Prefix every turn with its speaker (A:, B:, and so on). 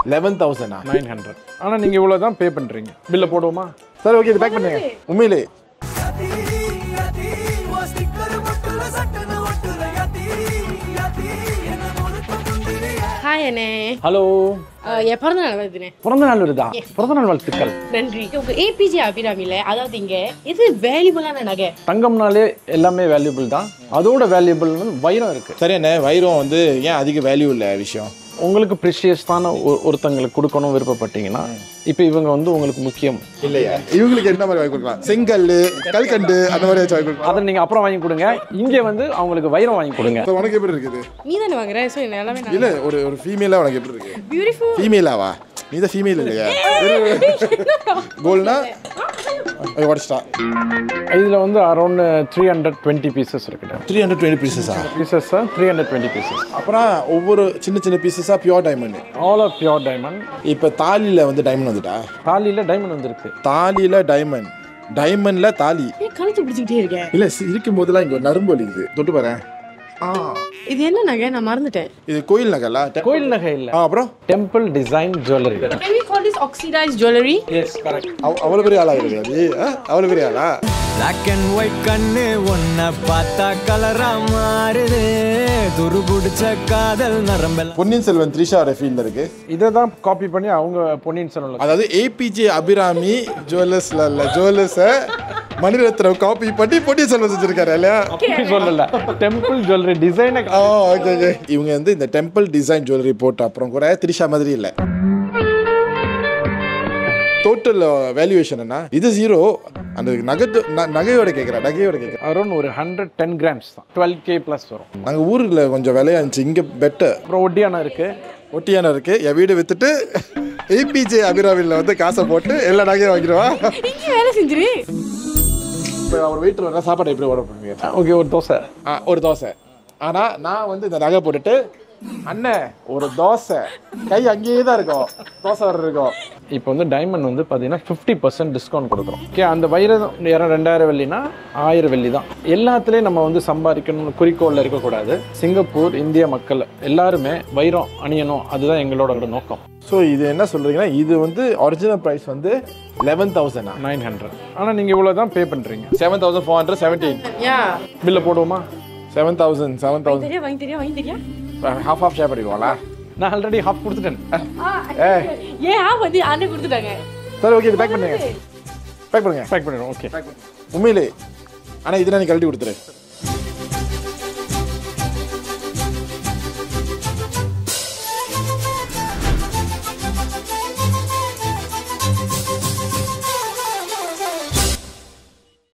A: Eleven தௌசண்டா
B: nine hundred ஆனால் நீங்கள் இவ்வளோ தான் பே பண்ணுறீங்க பில்லை போடுவோமா
A: சரி ஓகே இது பேக் பண்ணுங்க உண்மையிலே
C: ஹாய் அண்ணே
B: ஹலோ
C: அஹ், என் பிறந்த நாள் வருதுண்ணே
B: பிறந்த நாள் வருதா பிறந்த நாள் வாழ்த்துக்கள்
C: நன்றி உங்க ஏபிஜே அபிராமில அதாவது இங்க இது வேல்யூபிளான நகை
B: தங்கம்னாலே எல்லாமே வேல்யூபிள் தான் அதோட வேல்யூபிள் வந்து வைரம் இருக்குது
A: சரி அண்ணே வைரம் வந்து ஏன் அதிக வேல்யூ இல்லை விஷயம்
B: உங்களுக்கு ப்ரிஷியஸான ஒருத்தங்களுக்கு கொடுக்கணும் விருப்பப்பட்டீங்கன்னா இப்போ இவங்க வந்து உங்களுக்கு முக்கியம்
A: இல்லையா இவங்களுக்கு என்ன மாதிரி வாங்கி கொடுக்கலாம் செங்கல் கல்கண்டு அந்த மாதிரி வச்சு வாங்கி கொடுக்கலாம்
B: அதை நீங்கள் அப்புறம் வாங்கி கொடுங்க இங்கே வந்து அவங்களுக்கு வைரம் வாங்கி கொடுங்க
A: இப்போ உனக்கு எப்படி இருக்குது
C: நீ தானே வாங்குற ஸோ எல்லாமே
A: இல்ல ஒரு ஒரு ஃபீமேலா உனக்கு எப்படி இருக்கு
C: பியூட்டிஃபுல்
A: ஃபீமேலாவா நீ தான் ஃபீமேல் இல்லையா கோல்னா உடச்சிட்டா
B: இதில் வந்து around three hundred twenty pieces இருக்குது
A: த்ரீ ஹண்ட்ரட் டுவெண்ட்டி பீசஸா
B: pieces three hundred twenty pieces
A: அப்புறம் ஒவ்வொரு சின்ன சின்ன பீசஸாக pure diamond
B: all of pure diamond
A: இப்போ தாலியில் வந்து டைமண்ட் வந்துட்டா
B: தாலியில் டைமண்ட் வந்திருக்கு
A: தாலியில் டைமண்ட் டைமண்ட்ல தாலி
C: ஏன் கழுத்து பிடிச்சிக்கிட்டே இருக்கேன்
A: இல்லை இருக்கும் போதெல்லாம் இங்கே ஒரு நரம்பு வலிக்குது தொட்டு பாரு ஆ
C: இது என்ன நகை நான் மறந்துட்டேன்
A: இது கோயில் நகலா
B: கோயில் நகை இல்லை
A: ஆ அப்புறம்
B: temple design jewellery
C: Can we call this oxidized jewelry?
B: Yes correct
A: அவ்- அவ்வளோ பெரிய ஆளா இருக்குது அவ்வளோ பெரிய ஆளா
D: பிளாக் அண்ட் ஒயிட் கண்ணு ஒன்ன பார்த்தா கலரா மாறுது துரு பிடிச்ச காதல் நரம்பெல்லாம்
A: பொன்னியின் செல்வன் த்ரிஷா ரெஃபீல்ல இருக்கு
B: இதை தான் காப்பி பண்ணி அவங்க பொன்னியின் செல்வன்
A: அதாவது ஏபிஜே அபிராமி ஜுவல்லர்ஸ்ல இல்ல ஜுவல்லர்ஸை மணிரத்னம் காப்பி பண்ணி பொன்னியின் செல்வன் செஞ்சிருக்காரு இல்லையா
B: அப்படி சொல்லல டெம்பிள் ஜுவல்லரி டிசைனை
A: ஆ ஓகே ஓகே இவங்க வந்து இந்த டெம்பிள் டிசைன் ஜுவல்லரி போட்ட அப்புறம் கூட த்ரிஷா மாதிரி இல்லை டோட்டல் வேல்யூவேஷன் என்ன இது ஜீரோ அந்த நகத்து ந- நகையோட கேட்குறேன் நகையோட கேட்குறேன்
B: அரௌண்ட் ஒரு ஹண்ட்ரட் டென் கிராம்ஸ் தான் டுவெல் கே ப்ளஸ் வரும்
A: நாங்கள் ஊரில் கொஞ்சம் விலையா இருந்துச்சு இங்கே பெட்டர்
B: அப்புறம் ஒட்டியானம் இருக்கு
A: ஒட்டியான இருக்கு என் வீடு வித்துட்டு ஏபிஜே அபிராமியில் வந்து காசை போட்டு எல்லா நகையும் வாங்கிடுவா
C: இங்கே வேலை செஞ்சிரு
A: இப்போ அவர் வெயிட் வர சாப்பாடு எப்படி ஓட பண்ணுவீங்க
B: ஓகே ஒரு தோசை
A: ஆ ஒரு தோசை ஆனால் நான் வந்து இந்த நகை போட்டுட்டு அண்ணன் ஒரு தோசை கை அங்கேயே தான் இருக்கும் தோசை வர இருக்கும்
B: இப்போ வந்து டைமண்ட் வந்து பார்த்தீங்கன்னா ஃபிஃப்டி பர்சன்ட் டிஸ்கவுண்ட் கொடுக்குறோம் ஓகே அந்த வைரம் இரம் ரெண்டாயிரம் வெள்ளினா ஆயிரம் வெள்ளி தான் எல்லாத்துலேயும் நம்ம வந்து சம்பாதிக்கணும்னு குறிக்கோளில் இருக்கக்கூடாது சிங்கப்பூர் இந்திய மக்கள் எல்லாருமே வைரம் அணியணும் அதுதான் எங்களோட நோக்கம்
A: ஸோ இது என்ன சொல்றீங்கன்னா இது வந்து ஒரிஜினல் ப்ரைஸ் வந்து லெவன் தௌசண்டா
B: நைன் ஹண்ட்ரட் ஆனால் நீங்கள் இவ்வளோ தான் பே பண்ணுறீங்க
A: seven thousand four hundred seventeen
C: யா
B: பில்லை போடுவோமா
A: செவன் தௌசண்ட் செவன் தௌசண்ட்
C: தெரியா வாங்கி தெரியா வாங்கி தெரியா
A: ஹாஃப் ஆஃப் ஷேர் பண்ணிடுவாங்களா
B: நான் ஆல்ரெடி ஹாஃப் கொடுத்துட்டேன்
C: ஏன் ஆ வந்து அண்ணன் கொடுத்துட்டாங்க
A: சரி ஓகே இது பேக் பண்ணுங்க பேக் பண்ணுங்க
B: பேக் பண்ணிடுவோம் ஓகே
A: உண்மையிலே ஆனால் இதெல்லாம் நீ கழட்டி கொடுத்துரு